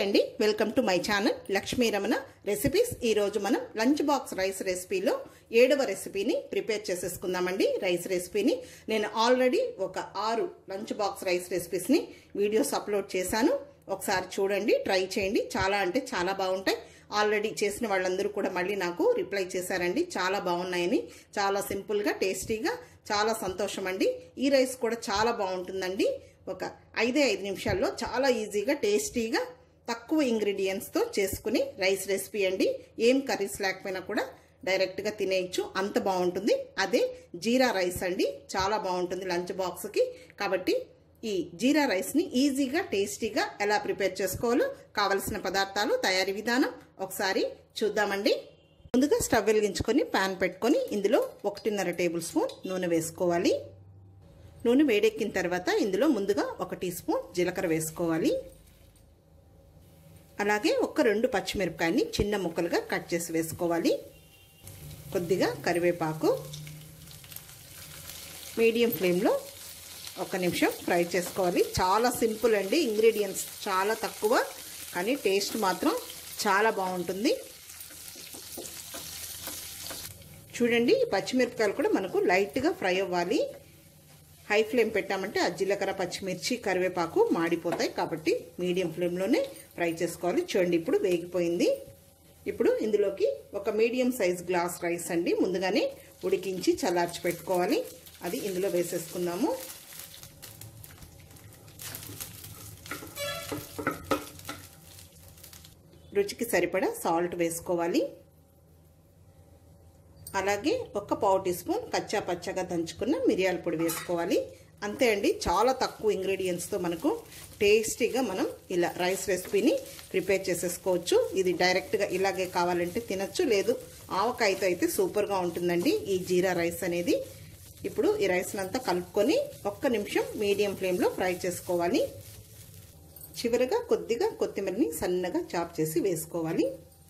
అండి welcome to my channel Lakshmi Ramana recipes ఈ రోజు మనం లంచ్ బాక్స్ రైస్ రెసిపీలో ఏడవ రెసిపీని ప్రిపేర్ చేసేసుకుందామండి రైస్ రెసిపీని నేను ఆల్రెడీ ఒక ఆరు లంచ్ బాక్స్ రైస్ రెసిపీస్ని వీడియోస్ అప్లోడ్ చేశాను ఒకసారి చూడండి ట్రై చేయండి చాలా అంటే చాలా బాగుంటాయి ఆల్రెడీ చేసిన వాళ్ళందరూ కూడా మళ్ళీ నాకు రిప్లై చేశారండి చాలా బాగున్నాయని చాలా సింపుల్గా టేస్టీగా చాలా సంతోషం అండి ఈ రైస్ కూడా చాలా బాగుంటుందండి ఒక ఐదే ఐదు నిమిషాల్లో చాలా ఈజీగా టేస్టీగా తక్కువ ఇంగ్రీడియంట్స్తో చేసుకుని రైస్ రెసిపీ అండి ఏం కర్రీస్ లేకపోయినా కూడా డైరెక్ట్గా తినేయచ్చు అంత బాగుంటుంది అదే జీరా రైస్ అండి చాలా బాగుంటుంది లంచ్ బాక్స్కి కాబట్టి ఈ జీరా రైస్ని ఈజీగా టేస్టీగా ఎలా ప్రిపేర్ చేసుకోవాలో కావలసిన పదార్థాలు తయారీ విధానం ఒకసారి చూద్దామండి ముందుగా స్టవ్ వెలిగించుకొని ప్యాన్ పెట్టుకొని ఇందులో ఒకటిన్నర టేబుల్ స్పూన్ నూనె వేసుకోవాలి నూనె వేడెక్కిన తర్వాత ఇందులో ముందుగా ఒక టీ స్పూన్ జీలకర్ర వేసుకోవాలి అలాగే ఒక రెండు పచ్చిమిరపకాయని చిన్న ముక్కలుగా కట్ చేసి వేసుకోవాలి కొద్దిగా కరివేపాకు మీడియం ఫ్లేమ్లో ఒక నిమిషం ఫ్రై చేసుకోవాలి చాలా సింపుల్ అండి ఇంగ్రీడియంట్స్ చాలా తక్కువ కానీ టేస్ట్ మాత్రం చాలా బాగుంటుంది చూడండి పచ్చిమిరపకాయలు కూడా మనకు లైట్గా ఫ్రై అవ్వాలి హై ఫ్లేమ్ పెట్టామంటే ఆ జీలకర్ర పచ్చిమిర్చి కరివేపాకు మాడిపోతాయి కాబట్టి మీడియం ఫ్లేమ్లోనే ఫ్రై చేసుకోవాలి చూడండి ఇప్పుడు వేగిపోయింది ఇప్పుడు ఇందులోకి ఒక మీడియం సైజ్ గ్లాస్ రైస్ అండి ముందుగానే ఉడికించి చల్లార్చి పెట్టుకోవాలి అది ఇందులో వేసేసుకుందాము రుచికి సరిపడా సాల్ట్ వేసుకోవాలి అలాగే ఒక పావు టీ స్పూన్ కచ్చా పచ్చగా దంచుకున్న మిరియాల పొడి వేసుకోవాలి అంతే అండి చాలా తక్కువ ఇంగ్రీడియంట్స్తో మనకు టేస్టీగా మనం ఇలా రైస్ రెసిపీని ప్రిపేర్ చేసేసుకోవచ్చు ఇది డైరెక్ట్గా ఇలాగే కావాలంటే తినచ్చు లేదు ఆవకాయతో అయితే సూపర్గా ఉంటుందండి ఈ జీరా రైస్ అనేది ఇప్పుడు ఈ రైస్ని అంతా కలుపుకొని ఒక్క నిమిషం మీడియం ఫ్లేమ్లో ఫ్రై చేసుకోవాలి చివరిగా కొద్దిగా కొత్తిమీరని సన్నగా చాప్ చేసి వేసుకోవాలి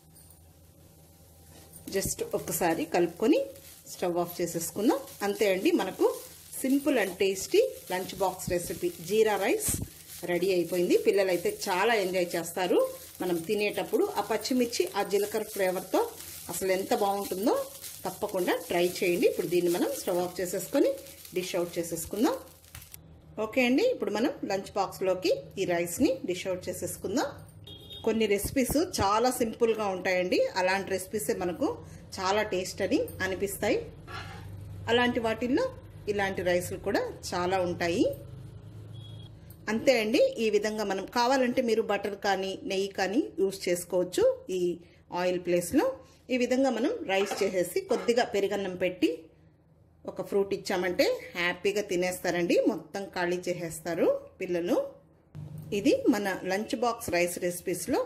జస్ట్ ఒక్కసారి కలుపుకొని స్టవ్ ఆఫ్ చేసేసుకుందాం అంతే అండి మనకు simple and tasty lunch box recipe jeera rice ready అయిపోయింది పిల్లలైతే చాలా ఎంజాయ్ చేస్తారు మనం తినేటప్పుడు ఆ పచ్చిమిర్చి ఆ జీలకర్ర ఫ్లేవర్తో అసలు ఎంత బాగుంటుందో తప్పకుండా ట్రై చేయండి ఇప్పుడు దీన్ని మనం స్టవ్ ఆఫ్ చేసేసుకొని డిష్ అవుట్ చేసేసుకుందాం ఓకే అండి ఇప్పుడు మనం లంచ్ బాక్స్లోకి ఈ రైస్ని డిష్ అవుట్ చేసేసుకుందాం కొన్ని రెసిపీస్ చాలా సింపుల్గా ఉంటాయండి అలాంటి రెసిపీసే మనకు చాలా టేస్ట్ అని అనిపిస్తాయి అలాంటి వాటిల్లో ఇలాంటి రైస్లు కూడా చాలా ఉంటాయి అంతే అండి ఈ విధంగా మనం కావాలంటే మీరు బటర్ కానీ నెయ్యి కానీ యూస్ చేసుకోవచ్చు ఈ ఆయిల్ ప్లేస్లో ఈ విధంగా మనం రైస్ చేసేసి కొద్దిగా పెరుగన్నం పెట్టి ఒక ఫ్రూట్ ఇచ్చామంటే హ్యాపీగా తినేస్తారండి మొత్తం ఖాళీ చేసేస్తారు పిల్లలు ఇది మన లంచ్ బాక్స్ రైస్ రెసిపీస్లో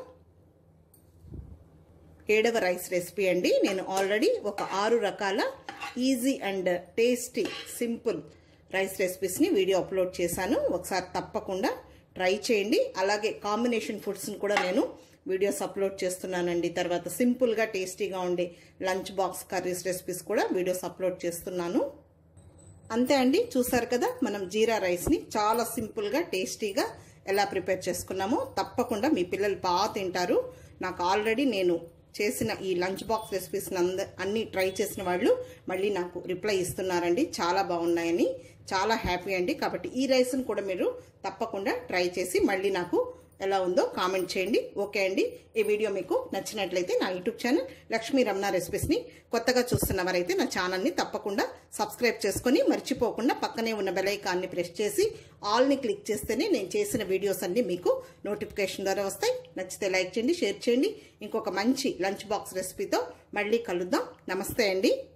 ఏడవ రైస్ రెసిపీ అండి నేను ఆల్రెడీ ఒక ఆరు రకాల easy and tasty simple rice రెసిపీస్ని వీడియో అప్లోడ్ చేశాను ఒకసారి తప్పకుండా ట్రై చేయండి అలాగే కాంబినేషన్ ఫుడ్స్ని కూడా నేను వీడియోస్ అప్లోడ్ చేస్తున్నానండి తర్వాత సింపుల్గా టేస్టీగా ఉండే లంచ్ బాక్స్ కర్రీస్ రెసిపీస్ కూడా వీడియోస్ అప్లోడ్ చేస్తున్నాను అంతే అండి చూసారు కదా మనం జీరా రైస్ని చాలా సింపుల్గా టేస్టీగా ఎలా ప్రిపేర్ చేసుకున్నామో తప్పకుండా మీ పిల్లలు బాగా తింటారు నాకు ఆల్రెడీ నేను చేసిన ఈ లంచ్ బాక్స్ రెసిపీస్ అన్ని ట్రై చేసిన వాళ్ళు మళ్ళీ నాకు రిప్లై ఇస్తున్నారండి చాలా బాగున్నాయని చాలా హ్యాపీ అండి కాబట్టి ఈ రైస్ని కూడా మీరు తప్పకుండా ట్రై చేసి మళ్ళీ నాకు ఎలా ఉందో కామెంట్ చేయండి ఓకే అండి ఈ వీడియో మీకు నచ్చినట్లయితే నా యూట్యూబ్ ఛానల్ లక్ష్మీ రమణ రెసిపీస్ని కొత్తగా చూస్తున్నవారైతే నా ఛానల్ని తప్పకుండా సబ్స్క్రైబ్ చేసుకొని మర్చిపోకుండా పక్కనే ఉన్న బెలైకాన్ని ప్రెస్ చేసి ఆల్ని క్లిక్ చేస్తేనే నేను చేసిన వీడియోస్ అన్ని మీకు నోటిఫికేషన్ ద్వారా వస్తాయి నచ్చితే లైక్ చేయండి షేర్ చేయండి ఇంకొక మంచి లంచ్ బాక్స్ రెసిపీతో మళ్ళీ కలుద్దాం నమస్తే అండి